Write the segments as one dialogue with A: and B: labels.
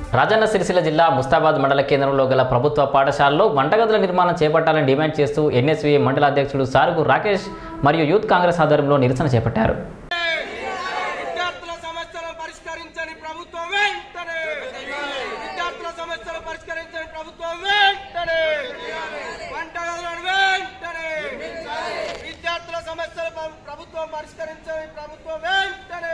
A: రాజన్న సిరిసిల్ల జిల్లా ముస్తాబాద్ మండల కేంద్రంలో గల ప్రభుత్వ పాఠశాలలో వంటగదుల నిర్మాణం చేపట్టాలని డిమాండ్ చేస్తూ ఎన్ఎస్వీ మండల అధ్యక్షుడు సారుగు రాకేష్ మరియు యూత్ కాంగ్రెస్ ఆధ్వర్యంలో నిరసన చేపట్టారు
B: విద్యార్థుల సమస్యలను పరిష్కరించని ప్రభుత్వం వెంటనే విద్యార్థుల సమస్యలు పరిష్కరించని ప్రభుత్వం వెంటనే వంటగదులను వెంటనే విద్యార్థుల సమస్యలు ప- ప్రభుత్వం పరిష్కరించని ప్రభుత్వం వెంటనే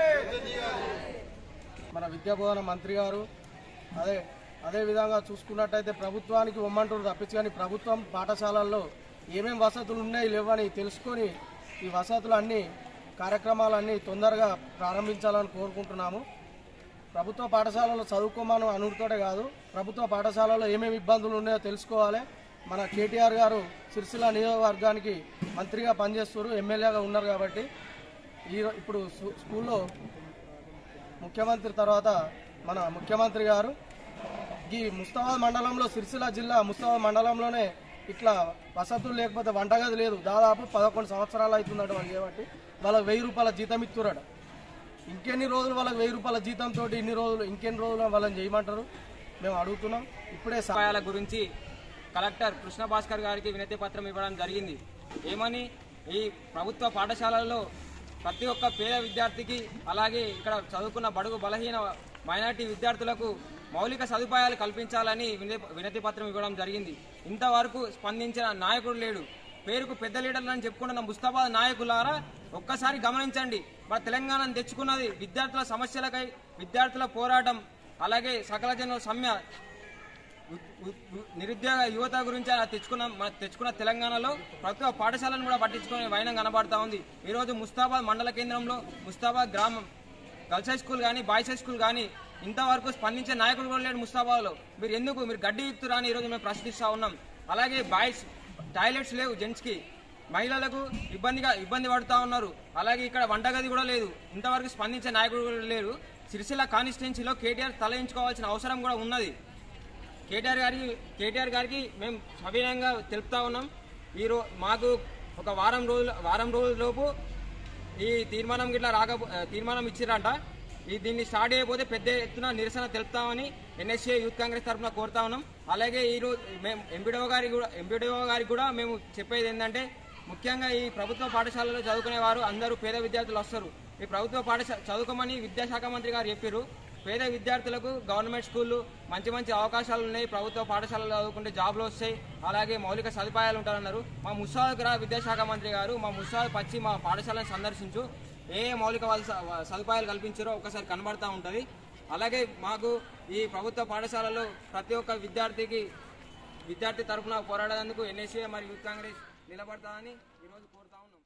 B: మన విద్యాబోధన మంత్రి గారు అదే అదే విధంగా చూసుకున్నట్టయితే ప్రభుత్వానికి ఇవ్వమంటారు తప్పించి కానీ ప్రభుత్వం పాఠశాలల్లో ఏమేం వసతులు ఉన్నాయి లేవని తెలుసుకొని ఈ వసతులు అన్ని కార్యక్రమాలన్నీ తొందరగా ప్రారంభించాలని కోరుకుంటున్నాము ప్రభుత్వ పాఠశాలలో చదువుకోమని అనుడితోటే కాదు ప్రభుత్వ పాఠశాలలో ఏమేమి ఇబ్బందులు ఉన్నాయో తెలుసుకోవాలి మన కేటీఆర్ గారు సిరిసిల్ల నియోజకవర్గానికి మంత్రిగా పనిచేస్తారు ఎమ్మెల్యేగా ఉన్నారు కాబట్టి ఈ ఇప్పుడు స్కూ- స్కూల్లో ముఖ్యమంత్రి తర్వాత మన ముఖ్యమంత్రి గారు ఈ ముస్తాబాద్ మండలంలో సిరిసిల్ల జిల్లా ముస్తాబాద్ మండలంలోనే ఇట్లా వసతులు లేకపోతే వంటగది లేదు దాదాపు పదకొండు సంవత్సరాలు అవుతుందట వాళ్ళు చేయబట్టి వాళ్ళకి వెయ్యి రూపాయల జీతం ఇస్తున్నారట ఇంకెన్ని రోజులు వాళ్ళకి వెయ్యి రూపాయల జీతంతో ఇన్ని రోజులు ఇంకెన్ని రోజులు వాళ్ళని చేయమంటారు మేము అడుగుతున్నాం ఇప్పుడే సా-
C: సదుపాయాల గురించి కలెక్టర్ కృష్ణ భాస్కర్ గారికి వినతి పత్రం ఇవ్వడం జరిగింది ఏమని ఈ ప్రభుత్వ పాఠశాలల్లో ప్రతి ఒక్క పేద విద్యార్థికి అలాగే ఇక్కడ చదువుకున్న బడుగు బలహీన మైనార్టీ విద్యార్థులకు మౌలిక సదుపాయాలు కల్పించాలని వినతి వినతి పత్రం ఇవ్వడం జరిగింది ఇంతవరకు స్పందించిన నాయకుడు లేడు పేరుకు పెద్ద లీడర్లు అని చెప్పుకుంటున్న ముస్తాబాద్ నాయకులారా ఒక్కసారి గమనించండి మన తెలంగాణను తెచ్చుకున్నది విద్యార్థుల సమస్యలకై విద్యార్థుల పోరాటం అలాగే సకల జన సమ్య ఉ- ఉ- ఉ- నిరుద్యోగ యువత గురించి అలా తెచ్చుకున్న మన తెచ్చుకున్న తెలంగాణలో ప్రభుత్వ పాఠశాలను కూడా పట్టించుకునే వైనం కనబడతా ఉంది ఈరోజు ముస్తాబాద్ మండల కేంద్రంలో ముస్తాబాద్ గ్రామం గర్ల్స్ హై స్కూల్ కానీ బాయ్స్ హై స్కూల్ కానీ ఇంతవరకు స్పందించే నాయకుడు కూడా లేడు ముస్తాబాద్లో మీరు ఎందుకు మీరు గడ్డి ఇస్తురా అని ఈరోజు మేము ప్రశ్నిస్తూ ఉన్నాం అలాగే బాయ్స్ టాయిలెట్స్ లేవు జెంట్స్కి మహిళలకు ఇబ్బందిగా ఇబ్బంది పడుతూ ఉన్నారు అలాగే ఇక్కడ వంటగది కూడా లేదు ఇంతవరకు స్పందించే నాయకుడు కూడా లేరు సిరిసిల్ల కాన్స్టిట్యున్సీలో కేటీఆర్ తలయించుకోవాల్సిన అవసరం కూడా ఉన్నది కేటీఆర్ గారికి కేటీఆర్ గారికి మేము సవినయంగా తెలుపుతా ఉన్నాం ఈ రో మాకు ఒక వారం రోజులు వారం రోజుల లోపు ఈ తీర్మానం గిట్లా రాక తీర్మానం ఇచ్చిరంట ఈ దీన్ని స్టార్ట్ అయిపోతే పెద్ద ఎత్తున నిరసన తెలుపుతామని ఎన్ఎస్ఏ యూత్ కాంగ్రెస్ తరఫున కోరుతా ఉన్నాం అలాగే ఈ రోజు మేము ఎంపీడీఓ గారికి కూడా ఎంపీడీఓ గారికి కూడా మేము చెప్పేది ఏంటంటే ముఖ్యంగా ఈ ప్రభుత్వ పాఠశాలలో చదువుకునే వారు అందరూ పేద విద్యార్థులు వస్తారు ఈ ప్రభుత్వ పాఠశాల చదువుకోమని విద్యాశాఖ మంత్రి గారు చెప్పారు పేద విద్యార్థులకు గవర్నమెంట్ స్కూళ్ళు మంచి మంచి అవకాశాలు ఉన్నాయి ప్రభుత్వ పాఠశాలలో చదువుకుంటే జాబ్లు వస్తాయి అలాగే మౌలిక సదుపాయాలు ఉంటారన్నారు మా ముసాద్ గ్రహ విద్యాశాఖ మంత్రి గారు మా ముసాద్ వచ్చి మా పాఠశాలను సందర్శించు ఏ ఏ మౌలిక వలస- సదుపాయాలు కల్పించారో ఒకసారి కనబడతా ఉంటుంది అలాగే మాకు ఈ ప్రభుత్వ పాఠశాలలో ప్రతి ఒక్క విద్యార్థికి విద్యార్థి తరఫున పోరాడేందుకు ఎన్ఎస్ఏ మరియు యూత్ కాంగ్రెస్ నిలబడతామని ఈరోజు కోరుతా ఉన్నాం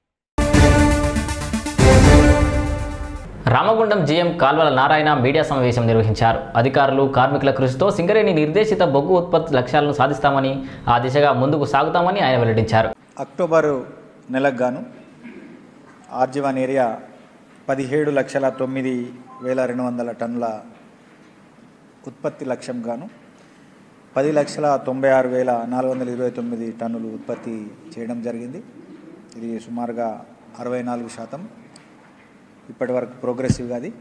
A: రామగుండం జీఎం కాల్వల నారాయణ మీడియా సమావేశం నిర్వహించారు అధికారులు కార్మికుల కృషితో సింగరేణి నిర్దేశిత బొగ్గు ఉత్పత్తి లక్ష్యాలను సాధిస్తామని ఆ దిశగా ముందుకు సాగుతామని ఆయన వెల్లడించారు
D: అక్టోబరు నెలకు గాను ఆర్జీవన్ ఏరియా పదిహేడు లక్షల తొమ్మిది వేల రెండు వందల టన్నుల ఉత్పత్తి లక్ష్యం గాను పది లక్షల తొంభై ఆరు వేల నాలుగు వందల ఇరవై తొమ్మిది టన్నులు ఉత్పత్తి చేయడం జరిగింది ఇది సుమారుగా అరవై నాలుగు శాతం ఇప్పటి వరకు ప్రోగ్రెసివ్గా అది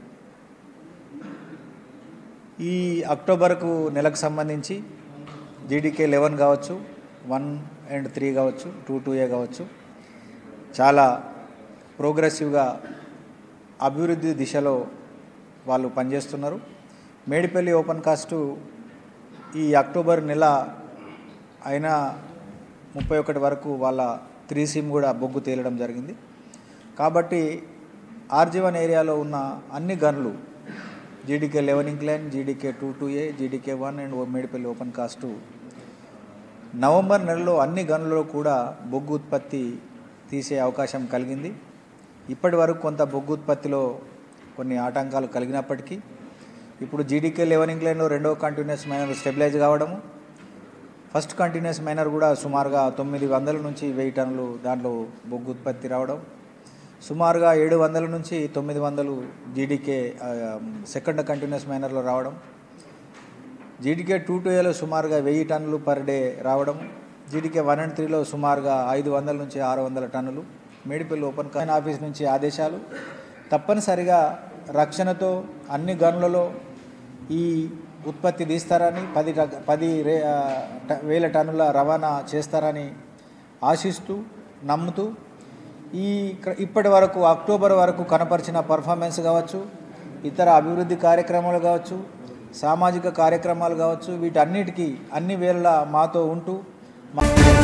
D: ఈ అక్టోబర్కు నెలకు సంబంధించి జీడీకే లెవెన్ కావచ్చు వన్ అండ్ త్రీ కావచ్చు టూ టూ ఏ కావచ్చు చాలా ప్రోగ్రెసివ్గా అభివృద్ధి దిశలో వాళ్ళు పనిచేస్తున్నారు మేడిపల్లి ఓపెన్ కాస్టు ఈ అక్టోబర్ నెల అయినా ముప్పై ఒకటి వరకు వాళ్ళ త్రీ సిమ్ కూడా బొగ్గు తేలడం జరిగింది కాబట్టి ఆర్జీవన్ ఏరియాలో ఉన్న అన్ని గన్లు GDK eleven incline GDK two two A GDK one and Medipalli open cast November నెలలో అన్ని గనులలో కూడా బొగ్గు ఉత్పత్తి తీసే అవకాశం కలిగింది ఇప్పటి వరకు కొంత బొగ్గు ఉత్పత్తిలో కొన్ని ఆటంకాలు కలిగినప్పటికీ ఇప్పుడు జీడీకే లెవెన్ ఇంక్లైన్లో రెండవ కంటిన్యూస్ మైనర్ స్టెబిలైజ్ కావడము ఫస్ట్ కంటిన్యూస్ మైనర్ కూడా సుమారుగా తొమ్మిది వందల నుంచి వెయ్యి టన్నులు దాంట్లో బొగ్గు ఉత్పత్తి రావడం సుమారుగా ఏడు వందల నుంచి తొమ్మిది వందలు జీడీకే సెకండ్ కంటిన్యూస్ మైనర్లో రావడం జీడీకే టూ టూ ఏలో సుమారుగా వెయ్యి టన్నులు పర్ డే రావడం జీడీకే వన్ అండ్ త్రీలో సుమారుగా ఐదు వందల నుంచి ఆరు వందల టన్నులు మేడిపల్లి ఓపెన్ కాన్ ఆఫీస్ నుంచి ఆదేశాలు తప్పనిసరిగా రక్షణతో అన్ని గనులలో ఈ ఉత్పత్తి తీస్తారని పది రక- పది రే ఆ, ట- వేల టన్నుల రవాణా చేస్తారని ఆశిస్తూ నమ్ముతూ ఈ క్ర- ఇప్పటి వరకు అక్టోబర్ వరకు కనపరిచిన పర్ఫార్మెన్స్ కావచ్చు ఇతర అభివృద్ధి కార్యక్రమాలు కావచ్చు సామాజిక కార్యక్రమాలు కావచ్చు వీటన్నిటికీ అన్ని వేళలా మాతో ఉంటూ మా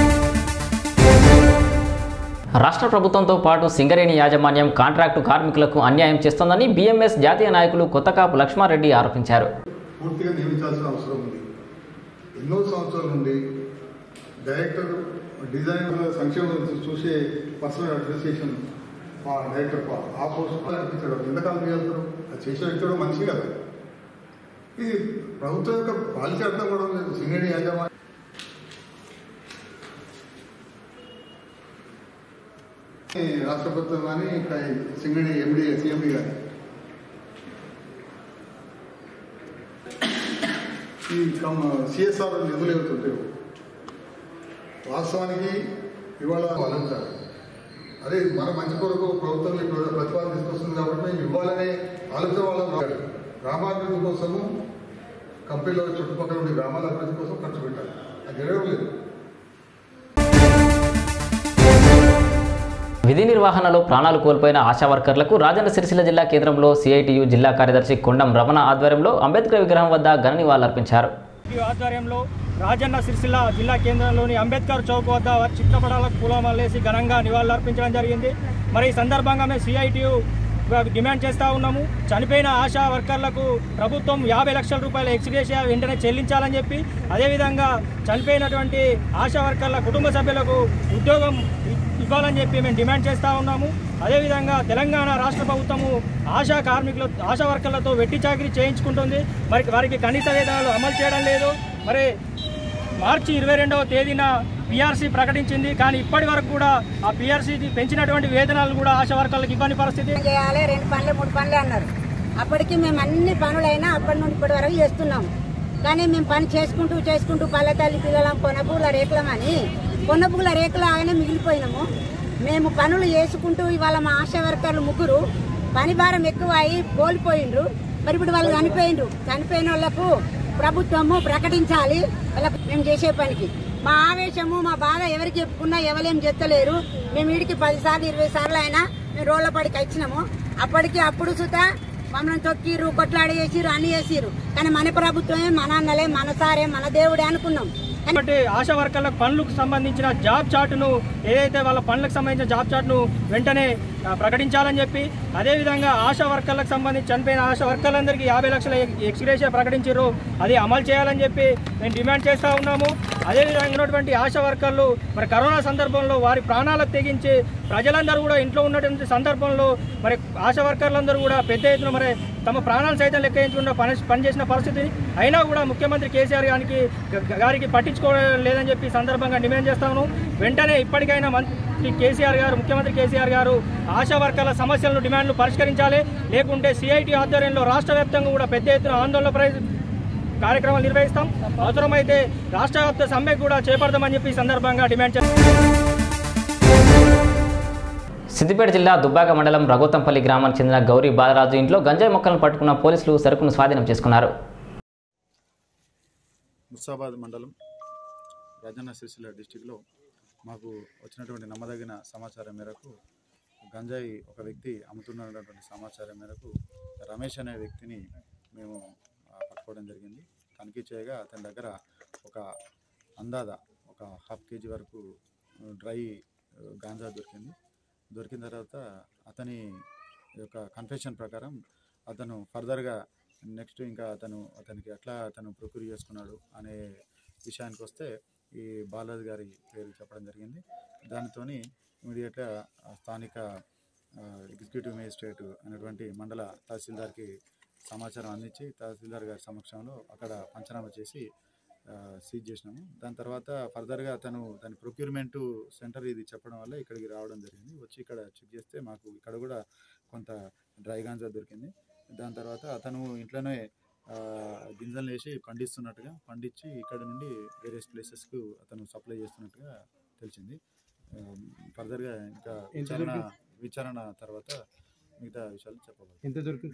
A: రాష్ట్ర ప్రభుత్వంతో పాటు సింగరేణి యాజమాన్యం కాంట్రాక్టు కార్మికులకు అన్యాయం చేస్తోందని బీఎంఎస్ జాతీయ నాయకులు కొత్తకాపు లక్ష్మారెడ్డి ఆరోపించారు
E: పూర్తిగా నియమించాల్సిన అవసరం ఉంది ఎన్నో సంవత్సరాల నుండి డైరెక్టర్ డిజైన్ సంక్షేమ చూసే పర్సనల్ అడ్మినిస్ట్రేషన్ మా డైరెక్టర్ పా- ఆ పోస్ట్ అనిపించడం ఎంతకాలం చేయగలుగుతారు అది చేసే వ్యక్తి కూడా మనిషి కదా ఇది ప్రభుత్వం యొక్క పాలసీ అర్థం కూడా లేదు సింగడి యాజమాన్యం ఈ రాష్ట్ర ప్రభుత్వం కానీ ఇంకా ఈ సింగడి ఎండి సిఎండి కానీ ఈ కమ్ సిఎస్ఆర్ నిధులు ఏమవుతుంటాయో వాస్తవానికి ఇవాళ ఆలోచించాలి అదే మన మంచి కొరకు ప్రభుత్వం ఈ ప్ర- ప్రతిపాదన తీసుకొస్తుంది కాబట్టి మేము ఇవ్వాలనే ఆలోచన వాళ్ళం రాదు. గ్రామాభివృద్ధి కోసము కంపెనీలో చుట్టుపక్కల ఉండే గ్రామాల అభివృద్ధి కోసం ఖర్చు పెట్టాలి అది జరగడం లేదు
A: విధి నిర్వహణలో ప్రాణాలు కోల్పోయిన ఆశా వర్కర్లకు రాజన్న సిరిసిల్ల జిల్లా కేంద్రంలో సిఐటియు జిల్లా కార్యదర్శి కొండం రమణ ఆధ్వర్యంలో అంబేద్కర్ విగ్రహం వద్ద ఘన నివాళులర్పించారు
F: ఈ ఆధ్వర్యంలో రాజన్న సిరిసిల్ల జిల్లా కేంద్రంలోని అంబేద్కర్ చౌక్ వద్ద వారి చిత్రపటాలకు పూలమాలేసి ఘనంగా నివాళులర్పించడం జరిగింది మరి ఈ సందర్భంగా మేము సిఐటియు డిమాండ్ చేస్తూ ఉన్నాము చనిపోయిన ఆశా వర్కర్లకు ప్రభుత్వం యాభై లక్షల రూపాయల ఎక్స్గ్రేషియా వెంటనే చెల్లించాలని చెప్పి అదేవిధంగా చనిపోయినటువంటి ఆశా వర్కర్ల కుటుంబ సభ్యులకు ఉద్యోగం ఇ- ఇవ్వాలని చెప్పి మేము డిమాండ్ చేస్తూ ఉన్నాము అదేవిధంగా తెలంగాణ రాష్ట్ర ప్రభుత్వము ఆశా కార్మికులు ఆశా వర్కర్లతో వెట్టి చాకరీ చేయించుకుంటుంది మరి వారికి కనీస వేతనాలు అమలు చేయడం లేదు మరి మార్చి ఇరవై రెండవ తేదీన పిఆర్సీ ప్రకటించింది కానీ ఇప్పటి వరకు కూడా ఆ పిఆర్సీ పెంచినటువంటి వేతనాలు కూడా ఆశా వర్కర్లకు ఇవ్వని పరిస్థితి
G: చేయాలి రెండు పనులు మూడు పనులు అన్నారు అప్పటికి మేము అన్ని పనులైనా అప్పటి నుండి ఇప్పటి వరకు చేస్తున్నాం కానీ మేము పని చేసుకుంటూ చేసుకుంటూ పల్లె తల్లి పిల్లలం కొనపూల రేకులమని కొనపూల రేకులు ఆగానే మిగిలిపోయినాము మేము పనులు చేసుకుంటూ ఇవాళ మా ఆశా వర్కర్లు ముగ్గురు పని భారం ఎక్కువ అయి కోల్పోయిండ్రు మరి ఇప్పుడు వాళ్ళు చనిపోయిండ్రు చనిపోయిన వాళ్ళకు ప్రభుత్వము ప్రకటించాలి వాళ్ళకు మేము చేసే పనికి మా ఆవేశము మా బాధ ఎవరికి చెప్పుకున్నా ఎవరేం చెత్తలేరు మేము వీడికి పది సార్లు ఇరవై సార్లు అయినా మేము రోడ్ల పడికి వచ్చినాము అప్పటికి అప్పుడు సుత మమ్మల్ని తొక్కిరు కొట్లాడి చేసిరు అన్ని చేసిరు కానీ మన ప్రభుత్వమే మన అన్నలే మన సారే మన దేవుడే అనుకున్నాం
F: కాబట్టి ఆశా వర్కర్లకు పనులకు సంబంధించిన జాబ్ చార్టును ఏదైతే వాళ్ళ పనులకు సంబంధించిన జాబ్ చార్ట్ను వెంటనే ఆ, ప్రకటించాలని చెప్పి అదేవిధంగా ఆశా వర్కర్లకు సంబంధించి చనిపోయిన ఆశా వర్కర్లందరికీ యాభై లక్షల ఎక్స్గ్రేషియా ప్రకటించారు అది అమలు చేయాలని చెప్పి మేము డిమాండ్ చేస్తూ ఉన్నాము అదేవిధంగా ఉన్నటువంటి ఆశా వర్కర్లు మరి కరోనా సందర్భంలో వారి ప్రాణాలకు తెగించి ప్రజలందరూ కూడా ఇంట్లో ఉన్నటువంటి సందర్భంలో మరి ఆశా వర్కర్లందరూ కూడా పెద్ద ఎత్తున మరి తమ ప్రాణాలు సైతం లెక్కించకుండా పని పనిచేసిన పరిస్థితి అయినా కూడా ముఖ్యమంత్రి కేసీఆర్ గారికి గారికి పట్టించుకోవడం లేదని చెప్పి ఈ సందర్భంగా డిమాండ్ చేస్తాను వెంటనే ఇప్పటికైనా మంత్రి కేసీఆర్ గారు ముఖ్యమంత్రి కేసీఆర్ గారు ఆశా వర్కర్ల సమస్యలను డిమాండ్లు పరిష్కరించాలి లేకుంటే సిఐటి ఆధ్వర్యంలో రాష్ట్ర వ్యాప్తంగా కూడా పెద్ద ఎత్తున ఆందోళన ప్ర- కార్యక్రమాలు నిర్వహిస్తాం అవసరమైతే రాష్ట్ర వ్యాప్త సమ్మె కూడా చేపడదామని చెప్పి ఈ సందర్భంగా డిమాండ్ చేస్తాం
A: సిద్దిపేట జిల్లా దుబ్బాక మండలం రఘోతంపల్లి గ్రామానికి చెందిన గౌరీ బాలరాజు ఇంట్లో గంజాయి మొక్కలను పట్టుకున్న పోలీసులు సరుకును స్వాధీనం చేసుకున్నారు
H: ముస్తాబాద్ మండలం రాజన్న సిరిసిల్ల డిస్టిక్లో మాకు వచ్చినటువంటి నమ్మదగిన సమాచారం మేరకు గంజాయి ఒక వ్యక్తి అమ్ముతున్నటువంటి సమాచారం మేరకు రమేష్ అనే వ్యక్తిని మేము ఆ, పట్టుకోవడం జరిగింది తనిఖీ చేయగా అతని దగ్గర ఒక అందాద ఒక హాఫ్ కేజీ వరకు డ్రై ఆ, గాంజా దొరికింది దొరికిన తర్వాత అతని యొక్క కన్ఫెషన్ ప్రకారం అతను ఫర్దర్గా నెక్స్ట్ ఇంకా అతను అతనికి ఎట్లా అతను ప్రొక్యూర్ చేసుకున్నాడు అనే విషయానికి వస్తే ఈ బాలాజీ గారి పేరు చెప్పడం జరిగింది దానితో ఇమీడియట్గా స్థానిక ఆ, ఎగ్జిక్యూటివ్ మేజిస్ట్రేట్ అనేటువంటి మండల తహసీల్దార్కి సమాచారం అందించి తహసీల్దార్ గారి సమక్షంలో అక్కడ పంచనామా చేసి ఆ, సీజ్ చేసినాము దాని తర్వాత ఫర్దర్గా అతను దాని ప్రొక్యూర్మెంట్ సెంటర్ ఇది చెప్పడం వల్ల ఇక్కడికి రావడం జరిగింది వచ్చి ఇక్కడ చెక్ చేస్తే మాకు ఇక్కడ కూడా కొంత డ్రై గాంజా దొరికింది దాని తర్వాత అతను ఇంట్లోనే ఆ, గింజలు వేసి పండిస్తున్నట్టుగా పండించి ఇక్కడ నుండి వేరియస్ ప్లేసెస్కు అతను సప్లై చేస్తున్నట్టుగా తెలిసింది ఆ, ఫర్దర్గా ఇంకా విచారణ విచారణ తర్వాత మిగతా విషయాలు చెప్పబోతుంది